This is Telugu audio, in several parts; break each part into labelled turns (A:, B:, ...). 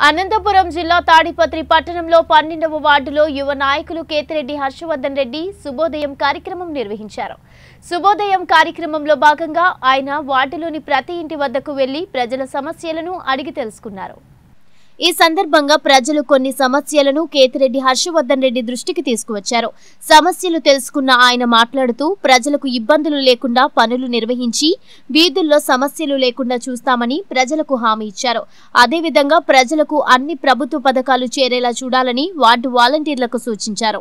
A: అనంతపురం జిల్లా తాడిపత్రి పట్టణంలో పన్నెండవ వార్డులో యువ నాయకులు కేతిరెడ్డి హర్షవర్ధన్ రెడ్డి శుభోదయం కార్యక్రమం నిర్వహించారు శుభోదయం కార్యక్రమంలో భాగంగా ఆయన వార్డులోని ప్రతి ఇంటి వద్దకు వెళ్లి ప్రజల సమస్యలను అడిగి తెలుసుకున్నారు ఈ సందర్భంగా ప్రజలు కొన్ని సమస్యలను కేతిరెడ్డి హర్షవర్ధన్ రెడ్డి దృష్టికి తీసుకువచ్చారు సమస్యలు తెలుసుకున్న ఆయన మాట్లాడుతూ ప్రజలకు ఇబ్బందులు లేకుండా పనులు నిర్వహించి వీధుల్లో సమస్యలు లేకుండా చూస్తామని ప్రజలకు హామీ ఇచ్చారు అదేవిధంగా ప్రజలకు అన్ని ప్రభుత్వ పథకాలు చేరేలా చూడాలని వార్డు వాలంటీర్లకు సూచించారు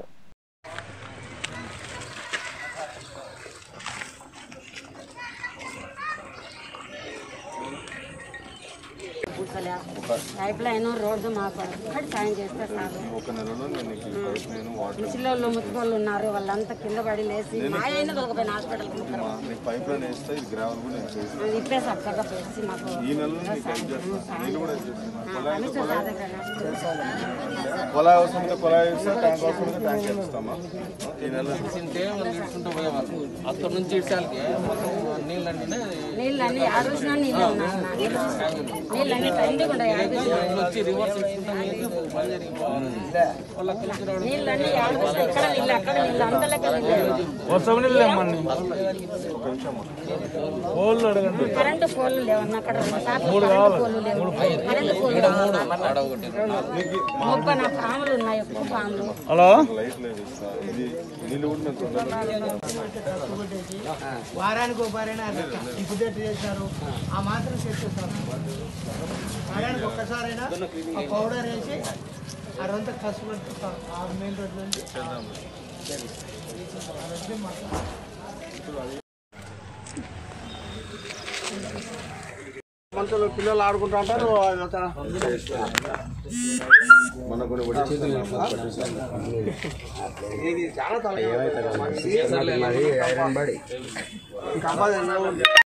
B: పైప్ లైన్ రోడ్డు మాకు ఒక్కటి సాయం చేస్తే చాలు
C: ఒక నెలలో నేను నీకు ఈ పైప్ నేను వాటర్
B: ముసలిళ్ళు ముట్టుకోళ్ళు ఉన్నారు వాళ్ళంతా కింద పడి లేచి మా అయిన దొరకపోయిన హాస్పిటల్కి ముక్కరు
C: నీకు పైప్ లైన్ వేస్తే ఇది గ్రావెల్ కూడా నేను చేస్తాను
B: అది ఇప్పేసి అక్కగా పేసి మాకు
C: ఈ నెలలో నీకు హెల్ప్ చేస్తాను నేను కూడా హెల్ప్ చేస్తాను కొలాయి
B: కనీసం సాధకన్నా
C: కొలాయి అవసరం ఉంటే కొలాయి ఇస్తా ట్యాంక్ అవసరం ఉంటే ట్యాంక్ వేస్తామా ఈ నెల
D: తింటే వాళ్ళు ఇడుచుకుంటూ పోయేవాళ్ళు అక్కడ నుంచి ఇడ్చాలకి మొత్తం నీళ్ళన్నీ
B: నీళ్ళన్నీ ఆడూసినా నీళ్ళు ఉన్నాయి నీళ్ళన్నీ టైంగా ఉన్నాయి ఆడూసినా
D: వచ్చి రివర్స్ ఇచ్చుకుంటా నీళ్ళు బయలుదేరిపోవాలి వాళ్ళకి తెలిసి రావడం
B: నీళ్ళన్నీ ఆడూసినా ఇక్కడ నీళ్ళు అక్కడ నీళ్ళు అంతలకి కరెంటు పోలు లేవన్నా అక్కడ రెండు సార్లు కరెంటు పోలు లేవు కరెంటు పోలు
D: ఆడ ఒకటి
B: ముప్పై నా పాములు ఉన్నాయి ఎక్కువ పాములు
C: లైట్ లేదు ఇస్తా ఇది నీళ్ళు కూడా నేను తొందరగా
E: వారానికి ఒక వారైనా ఇప్పుడు చేశారు ఆ మాత్రం సెట్ చేస్తారు వారానికి ఒక్కసారైనా ఆ పౌడర్ వేసి అదంతా కష్టపడుతుంటారు ఆ మెయిన్ రోడ్ నుంచి మంతలో పిల్లలు ఆడుకుంటూ ఉంటారు అదంతా
C: మన కొన్ని వడ్డీ
E: ఇది చాలా తల